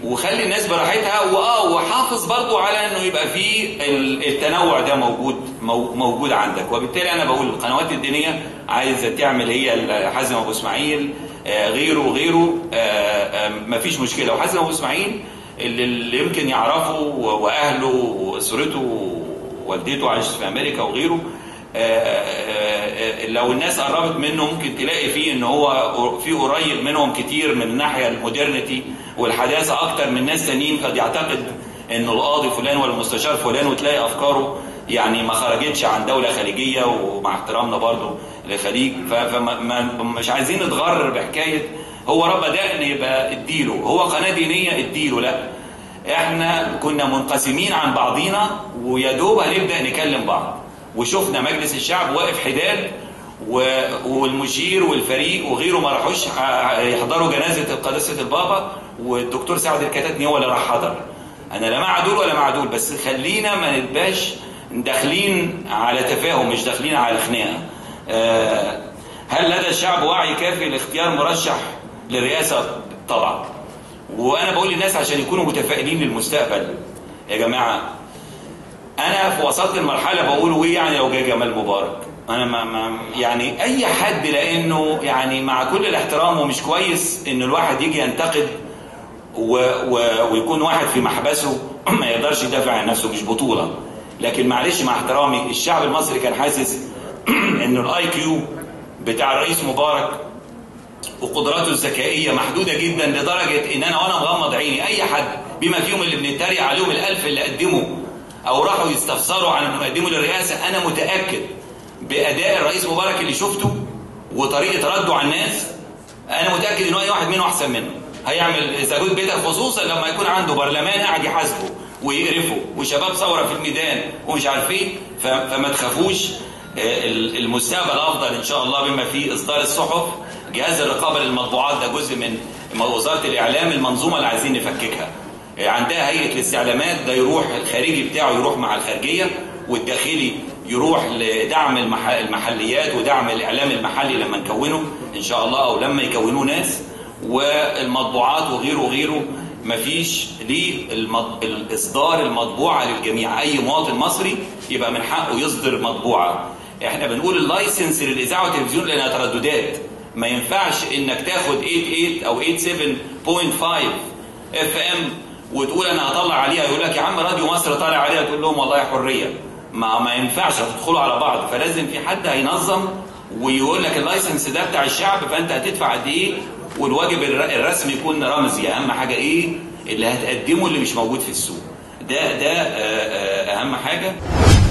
وخلي الناس براحتها واه وحافظ برضو على انه يبقى في ال- التنوع ده موجود مو- موجود عندك وبالتالي انا بقول القنوات الدينيه عايزه تعمل هي ال- حازم ابو اسماعيل آه، غيره وغيره آه، آه، مفيش مشكله وحازم ابو اسماعيل اللي اللي يمكن يعرفه و- واهله واسرته ووالدته عايش في امريكا وغيره آه، آه، آه، لو الناس قربت منه ممكن تلاقي فيه ان هو في قريب منهم كتير من الناحيه المودرنتي والحداثه اكتر من ناس تانيين قد يعتقد انه القاضي فلان ولا المستشار فلان وتلاقي افكاره يعني ما خرجتش عن دوله خليجيه ومع احترامنا برضو للخليج فمش عايزين نتغرر بحكايه هو رب دقن يبقى اديله هو قناه دينيه اديله لا احنا كنا منقسمين عن بعضينا ويا دوب هنبدا نكلم بعض وشفنا مجلس الشعب واقف حداد و- والمشير والفريق وغيره ما راحوش ع- يحضروا جنازه قداسه البابا والدكتور سعد الكتاتني هو اللي راح حضر انا لا مع دول ولا مع دول بس خلينا ما نبقاش داخلين على تفاهم مش داخلين على خناقه آه، هل لدى الشعب وعي كافي لاختيار مرشح للرئاسه طبعا وانا بقول للناس عشان يكونوا متفائلين للمستقبل يا جماعه انا في وسط المرحله بقول ايه يعني لو جه جمال مبارك انا ما, ما يعني اي حد لانه يعني مع كل الاحترام ومش كويس ان الواحد يجي ينتقد و و ويكون واحد في محبسه ما يقدرش يدافع عن نفسه مش بطوله لكن معلش مع احترامي الشعب المصري كان حاسس انه الاي كيو بتاع الرئيس مبارك وقدراته الذكائيه محدوده جدا لدرجه ان انا وانا مغمض عيني اي حد بما فيهم اللي بنتريق عليهم الالف اللي قدموا او راحوا يستفسروا عن انهم يقدموا للرئاسه انا متاكد باداء الرئيس مبارك اللي شفته وطريقه رده على الناس انا متاكد ان اي واحد منه احسن منه هيعمل زجاج بيتك خصوصا لما يكون عنده برلمان قاعد يحاسبه ويقرفه وشباب ثوره في الميدان ومش عارف ايه ف- فما تخافوش آه، ال- المستقبل افضل ان شاء الله بما فيه اصدار الصحف جهاز الرقابه للمطبوعات ده جزء من من وزاره الاعلام المنظومه اللي عايزين نفككها آه، عندها هيئه الاستعلامات ده يروح الخارجي بتاعه يروح مع الخارجيه والداخلي يروح لدعم المح- المحليات ودعم الاعلام المحلي لما نكونه ان شاء الله او لما يكونوه ناس والمطبوعات وغيره وغيره مفيش ليه المط... الاصدار المطبوعه للجميع اي مواطن مصري يبقى من حقه يصدر مطبوعه احنا بنقول اللايسنس للاذاعه والتلفزيون لانها ترددات ما ينفعش انك تاخد 88 او 87.5 اف ام وتقول انا هطلع عليها يقول لك يا عم راديو مصر طالع عليها تقول لهم والله حريه ما ما ينفعش هتدخلوا على بعض فلازم في حد هينظم ويقول لك اللايسنس ده بتاع الشعب فانت هتدفع قد ايه والواجب الر- الرسمي يكون رمزي اهم حاجه ايه اللي هتقدمه اللي مش موجود في السوق ده ده آه، آه، اهم حاجه